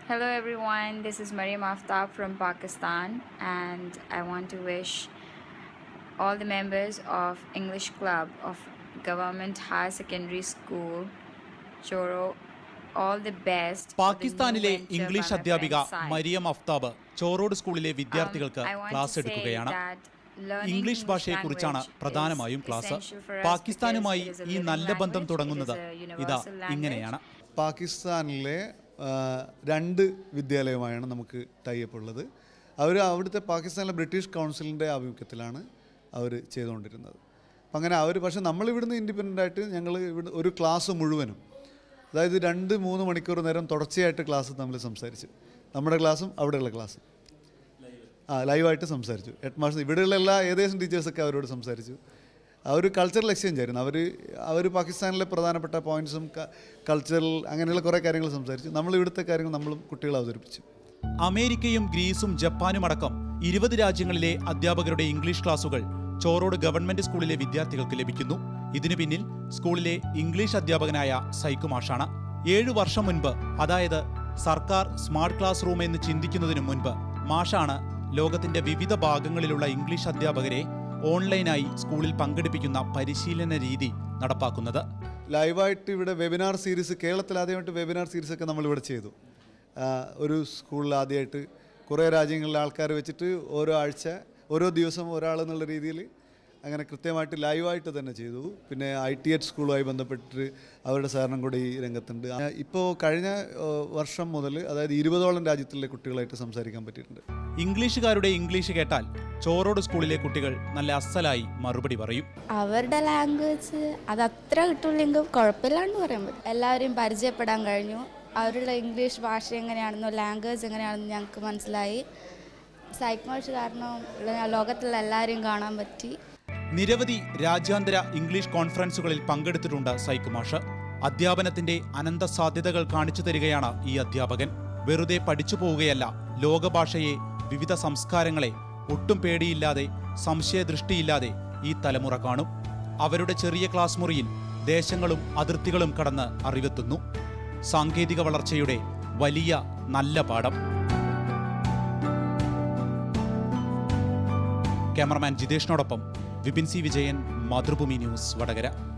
Hello everyone, this is Mariam Aftab from Pakistan and I want to wish all the members of English Club of Government Higher Secondary School Choro all the best. for the new പാകിസ്ഥാനിലെ venture English by my അധ്യാപിക friend's side. Mariam Aftab Chorode സ്കൂളിലെ Um, വിദ്യാർത്ഥികൾക്ക് I want to class say എടുക്കുകയാണ് that learning English English ഭാഷയെക്കുറിച്ചാണ് language പ്രധാനമായും is class essential for us പാകിസ്ഥാനുമായി because it is a ഈ living നല്ല ബന്ധം language, it is തുടങ്ങുന്നത് a ഇതാ universal language. ഇങ്ങനെയാണ് പാകിസ്ഥാനിലെ ആ, രണ്ട് വിദ്യാലയമായാണ് നമുക്ക് ടൈപ്പ് ഉള്ളത് അവർ അവിടുത്തെ പാകിസ്ഥാനിലെ ബ്രിട്ടീഷ് കൗൺസിലിൻ്റെ ആഭിമുഖ്യത്തിലാണ് അവർ ചെയ്തുകൊണ്ടിരുന്നത് അപ്പം അങ്ങനെ അവർ പക്ഷേ നമ്മളിവിടുന്ന് ഇൻഡിപെൻഡൻ്റ് ആയിട്ട് ഞങ്ങൾ ഇവിടെ ഒരു ക്ലാസ് മുഴുവനും അതായത് രണ്ട് മൂന്ന് മണിക്കൂർ നേരം തുടർച്ചയായിട്ട് ക്ലാസ് തമ്മിൽ സംസാരിച്ചു നമ്മുടെ ക്ലാസ്സും അവിടെയുള്ള ക്ലാസ്സും ആ ലൈവായിട്ട് സംസാരിച്ചു ഹെഡ് മാസ്റ്റർ ഇവിടെയുള്ള എല്ലാ ഏകദേശം ടീച്ചേഴ്സൊക്കെ അവരോട് സംസാരിച്ചു ആ ഒരു കൾച്ചറൽ എക്സ്ചേഞ്ച് ആയിരുന്നു അവർ അവർ പാകിസ്ഥാനിലെ പ്രധാനപ്പെട്ട പോയിന്റ്സും കൾച്ചറൽ അങ്ങനെയുള്ള കുറേ കാര്യങ്ങൾ സംസാരിച്ചു നമ്മൾ ഇവിടുത്തെ കാര്യങ്ങൾ നമ്മളും കുട്ടികളെ അവതരിപ്പിച്ചു അമേരിക്കയും ഗ്രീസും ജപ്പാനും അടക്കം ഇരുപത് രാജ്യങ്ങളിലെ അധ്യാപകരുടെ ഇംഗ്ലീഷ് ക്ലാസുകൾ ചോറോഡ് ഗവൺമെന്റ് സ്കൂളിലെ വിദ്യാർത്ഥികൾക്ക് ലഭിക്കുന്നു ഇതിനു പിന്നിൽ സ്കൂളിലെ ഇംഗ്ലീഷ് അധ്യാപകനായ സൈക്കു മാഷാണ് ഏഴു വർഷം മുൻപ് അതായത് സർക്കാർ സ്മാർട്ട് ക്ലാസ് റൂം എന്ന് ചിന്തിക്കുന്നതിനു മുൻപ് മാഷാണ് ലോകത്തിന്റെ വിവിധ ഭാഗങ്ങളിലുള്ള ഇംഗ്ലീഷ് അധ്യാപകരെ ഓൺലൈനായി സ്കൂളിൽ പങ്കെടുപ്പിക്കുന്ന പരിശീലന രീതി നടപ്പാക്കുന്നത് ലൈവായിട്ട് ഇവിടെ വെബിനാർ സീരീസ് കേരളത്തിൽ ആദ്യമായിട്ട് വെബിനാർ സീരീസ് ഒക്കെ നമ്മളിവിടെ ചെയ്തു ആ, ഒരു സ്കൂളിൽ ആദ്യമായിട്ട് കുറേ രാജ്യങ്ങളിലെ ആൾക്കാർ വെച്ചിട്ട് ഓരോ ആഴ്ച ഓരോ ദിവസം ഒരാൾ എന്നുള്ള രീതിയിൽ അങ്ങനെ കൃത്യമായിട്ട് ലൈവായിട്ട് തന്നെ ചെയ്തു പിന്നെ ഐ ടി എച്ച് സ്കൂളുമായി ബന്ധപ്പെട്ടിട്ട് അവരുടെ സഹകരണം കൂടി ഈ രംഗത്തുണ്ട് ആ, ഇപ്പോൾ കഴിഞ്ഞ ആ, വർഷം മുതൽ അതായത് ഇരുപതോളം രാജ്യത്തിലെ കുട്ടികളായിട്ട് സംസാരിക്കാൻ പറ്റിയിട്ടുണ്ട് ഇംഗ്ലീഷുകാരുടെ ഇംഗ്ലീഷ് കേട്ടാൽ ചോറോഡ് സ്കൂളിലെ കുട്ടികൾ നല്ല അസ്സലായി മറുപടി പറയും അവരുടെ ലാംഗ്വേജ് അത് അത്ര കിട്ടില്ലെങ്കിൽ കുഴപ്പമില്ലാണ്ട് പറയാൻ പറ്റും എല്ലാവരെയും പരിചയപ്പെടാൻ കഴിഞ്ഞു അവരുടെ ഇംഗ്ലീഷ് ഭാഷ എങ്ങനെയാണെന്നോ ലാംഗ്വേജ് എങ്ങനെയാണെന്ന് ഞങ്ങൾക്ക് മനസ്സിലായി സൈക്കോളജി കാരണം ലോകത്തുള്ള എല്ലാവരെയും കാണാൻ പറ്റി നിരവധി രാജ്യാന്തര ഇംഗ്ലീഷ് കോൺഫറൻസുകളിൽ പങ്കെടുത്തിട്ടുണ്ട് സൈക്കുമാഷ് അധ്യാപനത്തിന്റെ അനന്ത സാധ്യതകൾ കാണിച്ചു തരികയാണ് ഈ അധ്യാപകൻ വെറുതെ പഠിച്ചു പോവുകയല്ല ലോകഭാഷയെ വിവിധ സംസ്കാരങ്ങളെ ഒട്ടും പേടിയില്ലാതെ സംശയദൃഷ്ടിയില്ലാതെ ഈ തലമുറ കാണും അവരുടെ ചെറിയ ക്ലാസ് മുറിയിൽ ദേശങ്ങളും അതിർത്തികളും കടന്ന് അറിവെത്തുന്നു സാങ്കേതിക വളർച്ചയുടെ വലിയ നല്ല പാഠം ക്യാമറമാൻ ജിതേഷിനോടൊപ്പം വിപിൻ സി വിജയൻ മാതൃഭൂമി ന്യൂസ് വടകര